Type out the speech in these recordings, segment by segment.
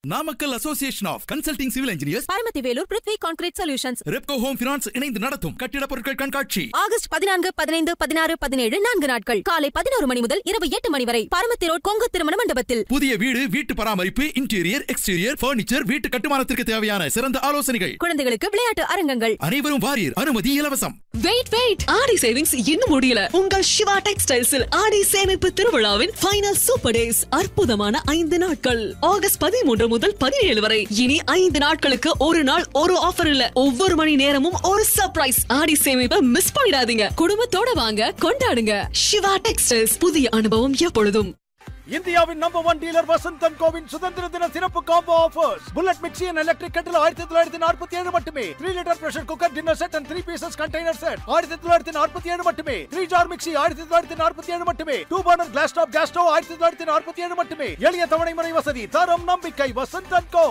Namakkal association of consulting civil engineers Paramathi Velur Prithvi concrete solutions Repco home finance இணைந்து நடத்தும் கட்டிட பொருட்கள் கண்காட்சி ஆகஸ்ட் பதினான்கு பதினைந்து பதினாறு பதினேழு நான்கு நாட்கள் காலை பதினோரு மணி முதல் இரவு எட்டு மணி வரை பரமத்தி ரோட் கொங்கு திருமண மண்டபத்தில் புதிய வீடு வீட்டு பராமரிப்பு இன்டீரியர் எக்ஸ்டீரியர் பர்னிச்சர் வீட்டு கட்டுமானத்திற்கு தேவையான சிறந்த ஆலோசனைகள் குழந்தைகளுக்கு விளையாட்டு அரங்கங்கள் அனைவரும் வாரியர் அனுமதி இலவசம் வெயிட் வெயிட் ஆடி சேவிங்ஸ் இன்னும் முடியல உங்கள் சிவா டெக்ஸ்டைல்ஸில் ஆடி சேமிப்பு திருவிழாவின் ஃபைனல் சூப்பர் டேஸ் அற்புதமான ஐந்து நாட்கள் ஆகஸ்ட் பதிமூன்று முதல் பதினேழு வரை இனி ஐந்து நாட்களுக்கு ஒரு நாள் ஒரு ஆஃபர் இல்ல ஒவ்வொரு மணி நேரமும் ஒரு சர்ப்ரைஸ் ஆடி சேமிப்பை மிஸ் பண்ணிடாதீங்க குடும்பத்தோட வாங்க கொண்டாடுங்க சிவா டெக்ஸ்டைல்ஸ் புதிய அனுபவம் எப்பொழுதும் இந்தியாவின் நம்பர் ஒன் டீலர் வசந்தன் கோவின் சுதந்திர தின சிறப்பு combo offers bullet mixie and electric கட்டில் ஆயிரத்தி தொள்ளாயிரத்தி நாற்பத்தி ஏழு மட்டுமே three litre pressure cooker dinner set and three pieces container set ஆயிரத்தி தொள்ளாயிரத்தி நாற்பத்தி ஏழு மட்டுமே த்ரீ ஜார் மிக்சி ஆயிரத்தி தொள்ளாயிரத்தி நாற்பத்தி ஏழு மட்டுமே two burner glass top gas stove ஆயிரத்தி தொள்ளாயிரத்தி நாற்பத்தி ஏழு மட்டுமே எளிய தவணை முறை வசதி தரம் நம்பிக்கை வசந்தன் கோ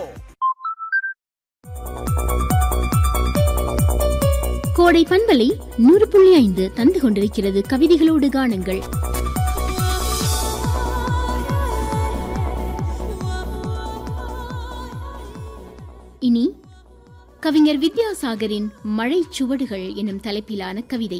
கோடை பண்பலை நூறு புள்ளி ஐந்து தந்து கொண்டிருக்கிறது கவிதைகளோடு காணுங்கள் இனி கவிஞர் வித்யாசாகரின் மழை சுவடுகள் எனும் தலைப்பிலான கவிதை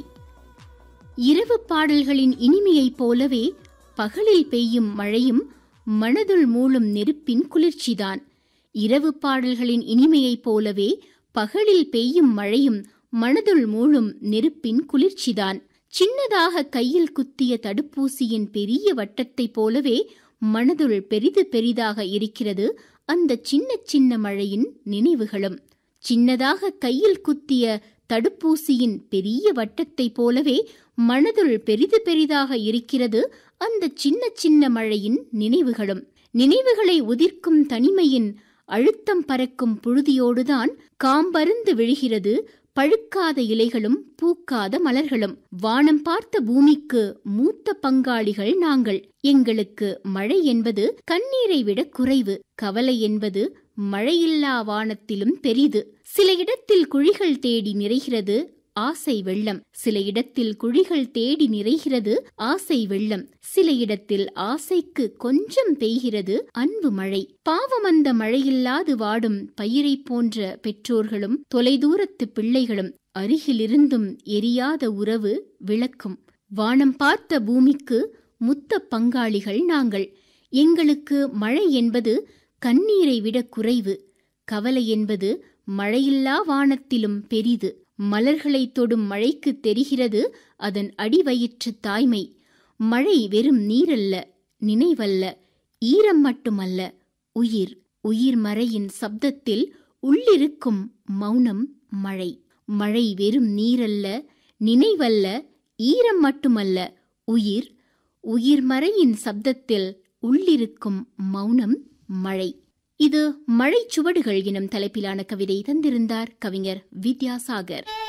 இரவு பாடல்களின் இனிமையைப் போலவே பகலில் பெய்யும் மழையும் மனதுள் மூளும் நெருப்பின் குளிர்ச்சிதான் இரவு பாடல்களின் இனிமையைப் போலவே பகலில் பெய்யும் மழையும் மனதுள் மூளும் நெருப்பின் குளிர்ச்சிதான் சின்னதாக கையில் குத்திய தடுப்பூசியின் பெரிய வட்டத்தைப் போலவே மனதுள் பெரிது பெரிதாக இருக்கிறது அந்த சின்ன சின்ன மழையின் நினைவுகளும் சின்னதாக கையில் குத்திய தடுப்பூசியின் பெரிய வட்டத்தைப் போலவே மனதுள் பெரிது பெரிதாக இருக்கிறது அந்த சின்ன சின்ன மழையின் நினைவுகளும் நினைவுகளை உதிர்க்கும் தனிமையின் அழுத்தம் பறக்கும் புழுதியோடுதான் காம்பருந்து விழுகிறது பழுக்காத இலைகளும் பூக்காத மலர்களும் வானம் பார்த்த பூமிக்கு மூத்த பங்காளிகள் நாங்கள் எங்களுக்கு மழை என்பது கண்ணீரை விட குறைவு கவலை என்பது மழையில்லா வானத்திலும் பெரிது சில இடத்தில் குழிகள் தேடி நிறைகிறது ஆசை வெள்ளம் சில இடத்தில் குழிகள் தேடி நிறைகிறது ஆசை வெள்ளம் சில இடத்தில் ஆசைக்கு கொஞ்சம் பெய்கிறது அன்பு மழை பாவம் அந்த மழையில்லாது வாடும் பயிரை போன்ற பெற்றோர்களும் தொலைதூரத்து பிள்ளைகளும் அருகிலிருந்தும் எரியாத உறவு விளக்கும் வானம் பார்த்த பூமிக்கு முத்த பங்காளிகள் நாங்கள் எங்களுக்கு மழை என்பது கண்ணீரை விட குறைவு கவலை என்பது மழையில்லா வானத்திலும் பெரிது மலர்களை தொடும் மழைக்கு தெரிகிறது அதன் அடிவயிற்று தாய்மை மழை வெறும் நீரல்ல நினைவல்ல ஈரம் மட்டுமல்ல உயிர் உயிர் மறையின் சப்தத்தில் உள்ளிருக்கும் மௌனம் மழை மழை வெறும் நீரல்ல நினைவல்ல ஈரம் மட்டுமல்ல உயிர் உயிர் மறையின் சப்தத்தில் உள்ளிருக்கும் மௌனம் மழை இது மழை சுவடுகள் எனும் தலைப்பிலான கவிதை தந்திருந்தார் கவிஞர் வித்யாசாகர்